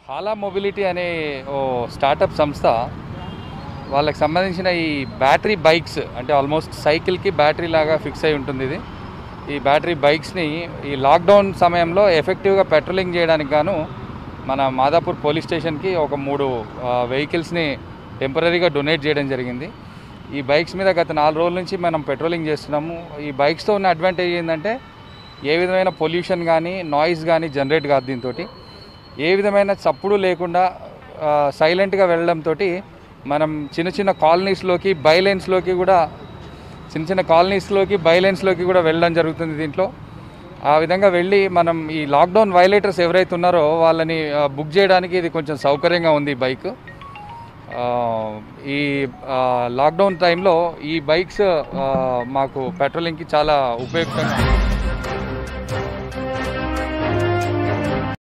హాలా mobility అనే ఓ startup సంస్థ వాళ్ళకి సంబంధించిన ఈ బ్యాటరీ బైక్స్ అంటే ఆల్మోస్ట్ సైకిల్కి బ్యాటరీ లాగా ఫిక్స్ అయి ఉంటుంది ఇది ఈ బ్యాటరీ బైక్స్ని ఈ లాక్డౌన్ సమయంలో ఎఫెక్టివ్గా పెట్రోలింగ్ చేయడానికి గాను మన మాదాపూర్ పోలీస్ స్టేషన్కి ఒక మూడు వెహికల్స్ని టెంపరీగా డొనేట్ చేయడం జరిగింది ఈ బైక్స్ మీద గత నాలుగు రోజుల నుంచి మనం పెట్రోలింగ్ చేస్తున్నాము ఈ బైక్స్తో ఉన్న అడ్వాంటేజ్ ఏంటంటే ఏ విధమైన పొల్యూషన్ కానీ నాయిస్ కానీ జనరేట్ కాదు దీంతో ఏ విధమైన చప్పుడు లేకుండా సైలెంట్గా వెళ్ళడంతో మనం చిన్న చిన్న కాలనీస్లోకి బైలైన్స్లోకి కూడా చిన్న చిన్న కాలనీస్లోకి బైలైన్స్లోకి కూడా వెళ్ళడం జరుగుతుంది దీంట్లో ఆ విధంగా వెళ్ళి మనం ఈ లాక్డౌన్ వైలేటర్స్ ఎవరైతే ఉన్నారో వాళ్ళని ఆ, బుక్ చేయడానికి ఇది కొంచెం సౌకర్యంగా ఉంది ఈ బైక్ ఆ, ఈ ఆ, లాక్డౌన్ టైంలో ఈ బైక్స్ ఆ, మాకు పెట్రోలింగ్కి చాలా ఉపయుక్తంగా